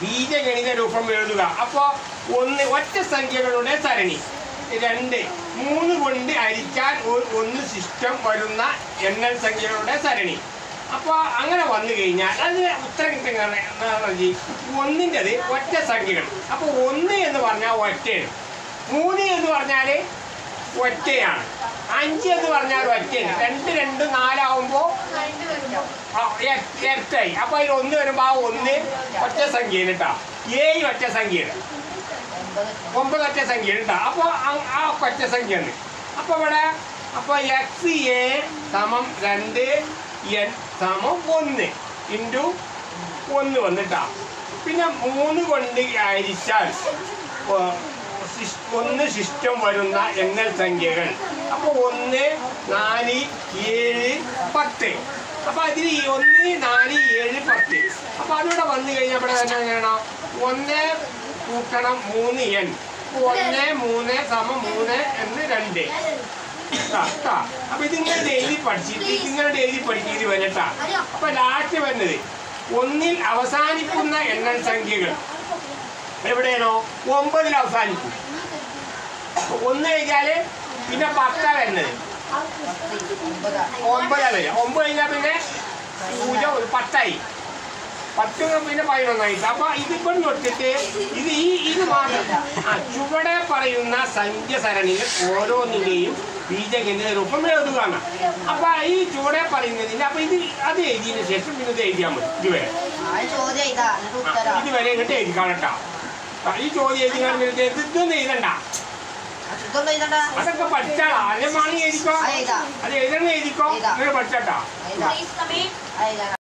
ബീജഗണിത രൂപം എഴുതുക അപ്പോ ഒന്ന് ഒറ്റ സംഖ്യകളുടെ സരണി രണ്ട് മൂന്ന് കൊണ്ട് ഹരിച്ചാൽ ഒ- ഒന്ന് ശിഷ്ടം വരുന്ന എണ്ണൽ സംഖ്യകളുടെ സരണി അപ്പോൾ അങ്ങനെ വന്നു കഴിഞ്ഞാൽ അതിന് ഉത്തരം കിട്ടുന്ന ഒന്നിൻ്റെത് ഒറ്റ സംഖ്യകൾ അപ്പോൾ ഒന്ന് എന്ന് പറഞ്ഞാൽ ഒറ്റയാണ് മൂന്ന് എന്ന് പറഞ്ഞാൽ ഒറ്റയാണ് അഞ്ച് എന്ന് പറഞ്ഞാൽ ഒറ്റയാണ് രണ്ട് രണ്ട് നാലാവുമ്പോൾ ഇരട്ടായി അപ്പൊ അതിൽ ഒന്ന് വരുമ്പോ ആ ഒന്ന് ഒറ്റ സംഖ്യയാണ് കേട്ടോ ഏഴ് ഒറ്റ സംഖ്യയാണ് ഒമ്പത് ഒറ്റ സംഖ്യയാണ് കേട്ടോ അപ്പൊ ആ- ആ ഒറ്റ സംഖ്യയാണ് അപ്പൊ ഇവിടെ അപ്പൊ എക്സ് എ സമം രണ്ട് എൻ സമം ഒന്ന് ഇൻറ്റു ഒന്ന് വന്നിട്ടാ പിന്നെ മൂന്ന് കൊണ്ട് ഹരിച്ചാൽ ഓ, ശിഷ്- ഒന്ന് ശിഷ്ടം വരുന്ന എണ്ണൽ സംഖ്യകൾ അപ്പൊ ഒന്ന് നാല് ഏഴ് പത്ത് അപ്പൊ അതിൽ ഈ ഒന്ന് നാല് ഏഴ് പത്ത് അപ്പൊ അതിവിടെ വന്നു കഴിഞ്ഞാൽ ഇവിടെ തന്നെ എങ്ങനെയാണോ ഒന്ന് കൂട്ടണം മൂന്ന് എൻ ഒന്ന് മൂന്ന് സമം മൂന്ന് എന്ന് രണ്ട് ട്ടാ, ട്ടാ. അപ്പൊ ഇതിങ്ങനെ എഴുതി പഠിച്ചിട്ട് ഇതിങ്ങനെ എഴുതി പഠിക്കുന്നത് വരട്ടാ അപ്പൊ ലാസ്റ്റ് വരുന്നത് ഒന്നിൽ അവസാനിക്കുന്ന എണ്ണൽ സംഖ്യകൾ എവിടെയാണോ ഒമ്പതിൽ അവസാനിക്കും അപ്പൊ ഒന്ന് കഴിഞ്ഞാല് പിന്നെ പത്താ വരുന്നത് ഒമ്പതാ വരിക ഒമ്പത് കഴിഞ്ഞാൽ പിന്നെ പൂജ്യം ഒരു പത്തായി പത്ത് കഴിഞ്ഞാൽ പിന്നെ പതിനൊന്നായിട്ട് അപ്പൊ ഇതിപ്പം തൊട്ടിട്ട് ഇത് ഈ ഇത് മാത്രം ആ ചുവടെ പറയുന്ന സംഖ്യ സരണിയിൽ ഓരോന്നിന്റെയും ബീജഗണിത രൂപം എഴുതുകയാണ് അപ്പൊ ഈ ചുവടെ പറയുന്നതിന്റെ അപ്പൊ ഇത് അത് എഴുതിയതിനു ശേഷം പിന്നെ ഇത് എഴുതിയാൽ മതി ഇതുവരെ ആ ചോദ്യം ഇതാ എന്നിട്ട് ഉത്തരം ഇതുവരെ ഇങ്ങോട്ട് എഴുതി കാണട്ടാ ഈ ചോദ്യം എഴുതി കാണുന്നത് ഇതൊന്നും എഴുതണ്ട ഇതൊന്നും എഴുതണ്ട അതൊക്കെ പഠിച്ചാളാ അല്ലെ മാണി എഴുതിക്കോ ആ എഴുതാ അത് എഴുതണ എഴുതിക്കോ എഴുതാം. നിങ്ങൾ പഠിച്ചാട്ടാ എഴുതാ Please come in. ആ എഴുതാ